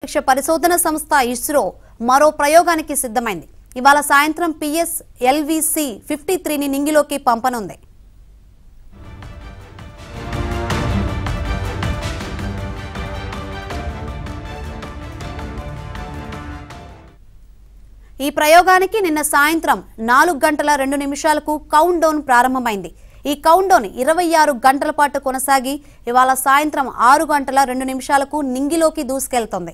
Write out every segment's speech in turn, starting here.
అంతరిక్ష పరిశోధన సంస్థ ఇస్రో మరో ప్రయోగానికి సిద్ధమైంది ఇవాళ సాయంత్రం పిఎస్ ఎల్విసి ఫిఫ్టీ త్రీని నింగిలోకి పంపనుంది ఈ ప్రయోగానికి నిన్న సాయంత్రం నాలుగు గంటల రెండు నిమిషాలకు కౌంట్ డౌన్ ప్రారంభమైంది ఈ కౌంట్ డౌన్ ఇరవై ఆరు గంటల పాటు కొనసాగి ఇవాళ సాయంత్రం ఆరు గంటల రెండు నిమిషాలకు నింగిలోకి దూసుకెళ్తోంది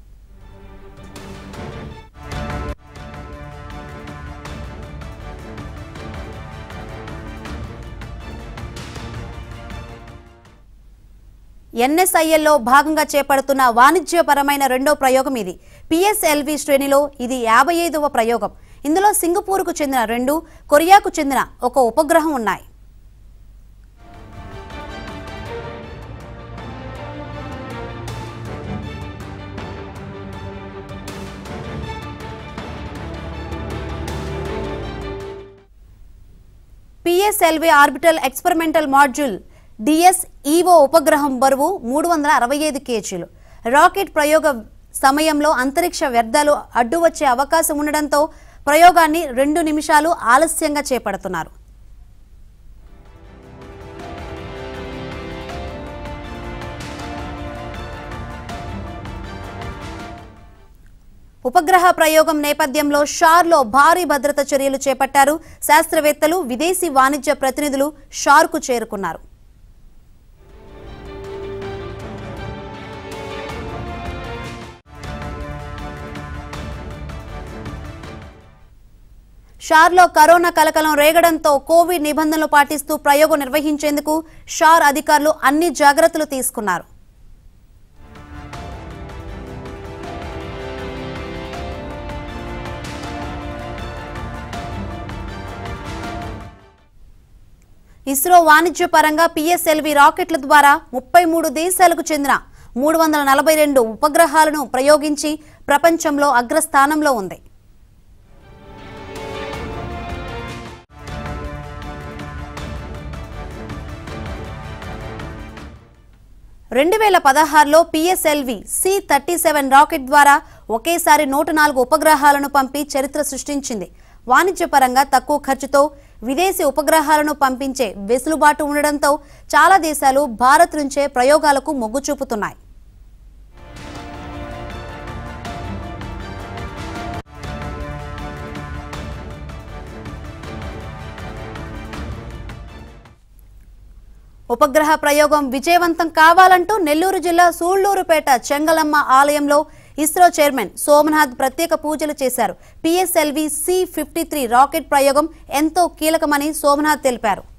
ఎన్ఎస్ఐఎల్లో భాగంగా చేపడుతున్న వాణిజ్యపరమైన రెండో ప్రయోగం ఇది పిఎస్ఎల్వి శ్రేణిలో ఇది యాభై ఐదవ ప్రయోగం ఇందులో సింగపూర్కు చెందిన రెండు కొరియాకు చెందిన ఒక ఉపగ్రహం ఉన్నాయి PSLV orbital experimental module DS EO ఉపగ్రహం బరువు మూడు వందల అరవై ఐదు కేజీలు రాకెట్ ప్రయోగ సమయంలో అంతరిక్ష వ్యర్థాలు అడ్డు వచ్చే అవకాశం ఉండడంతో ప్రయోగాన్ని రెండు నిమిషాలు ఆలస్యంగా చేపడుతున్నారు ఉపగ్రహ ప్రయోగం నేపథ్యంలో షార్లో భారీ భద్రత చర్యలు చేపట్టారు శాస్త్రవేత్తలు విదేశీ వాణిజ్య ప్రతినిధులు షార్కు చేరుకున్నారు షార్లో కరోనా కలకలం రేగడంతో కోవిడ్ నిబంధనలు పాటిస్తూ ప్రయోగం నిర్వహించేందుకు షార్ అధికారులు అన్ని జాగ్రత్తలు తీసుకున్నారు ఇస్రో వాణిజ్యపరంగా పిఎస్ఎల్వి రాకెట్ల ద్వారా ముప్పై మూడు దేశాలకు చెందిన మూడు వందల నలభై రెండు ఉపగ్రహాలను ప్రయోగించి ప్రపంచంలో అగ్రస్థానంలో ఉంది రెండు వేల పదహారులో PSLV C thirty seven rocket ద్వారా ఒకేసారి నూట నాలుగు ఉపగ్రహాలను పంపి చరిత్ర సృష్టించింది వాణిజ్యపరంగా తక్కువ ఖర్చుతో విదేశీ ఉపగ్రహాలను పంపించే వెసులుబాటు ఉండడంతో చాలా దేశాలు భారత్ నుంచే ప్రయోగాలకు మొగ్గు చూపుతున్నాయి ఉపగ్రహ ప్రయోగం విజయవంతం కావాలంటూ నెల్లూరు జిల్లా సూళ్లూరుపేట చెంగలమ్మ ఆలయంలో ఇస్రో చైర్మన్ సోమనాథ్ ప్రత్యేక పూజలు చేశారు PSLV C fifty three rocket ప్రయోగం ఎంతో కీలకమని సోమనాథ్ తెలిపారు